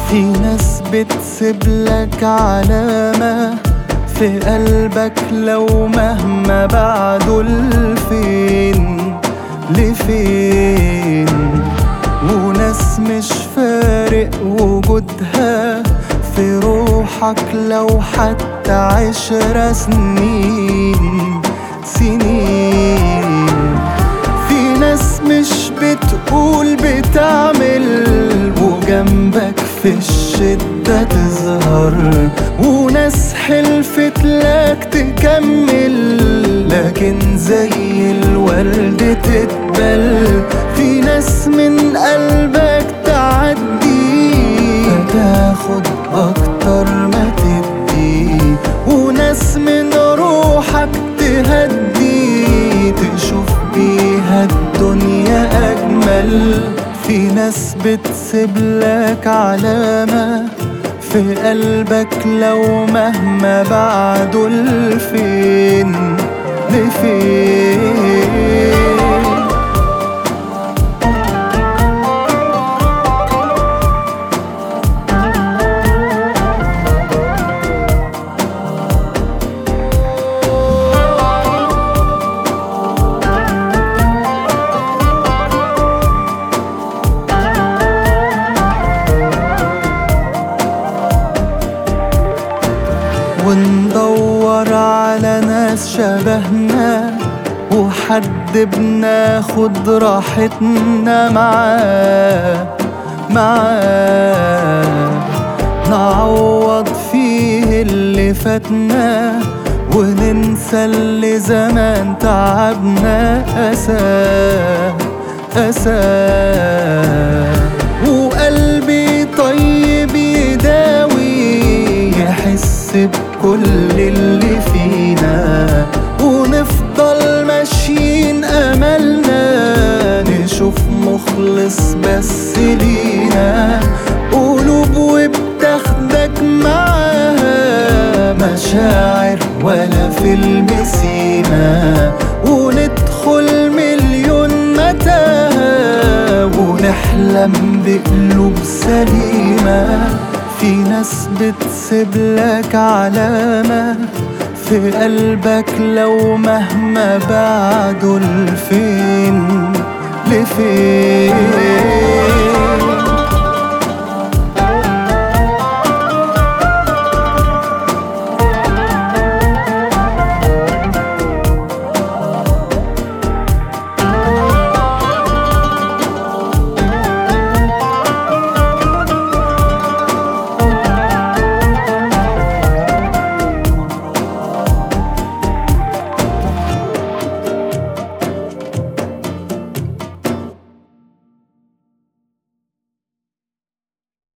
في ناس بتسيب لك علامة في قلبك لو مهما بعدوا لفين لفين وناس مش فارق وجودها في روحك لو حتى عشر سنين سنين في ناس مش بتقول بتعمل وجنبك في الشدة تظهر وناس حلفت لك تكمل لكن زي الورد تتبل في ناس من قلبك تعدي فتاخد أكتر ما تدي وناس من روحك تهدي تشوف بيها الدنيا أجمل في ناس بتسيب لك علامة في قلبك لو مهما بعدوا لفين لفين وندور على ناس شبهنا وحد بناخد راحتنا معاه معاه نعوض فيه اللي فاتنا وننسى اللي زمان تعبنا أساه أساه وقلبي طيب يداوي يحس بكل اللي فينا ونفضل ماشيين أملنا نشوف مخلص بس لينا قلوب وبتاخدك معاها مشاعر ولا فيلم سيما وندخل مليون متاهة ونحلم بقلوب سليمة في ناس بتسيب لك علامة في قلبك لو مهما بعدوا لفين لفين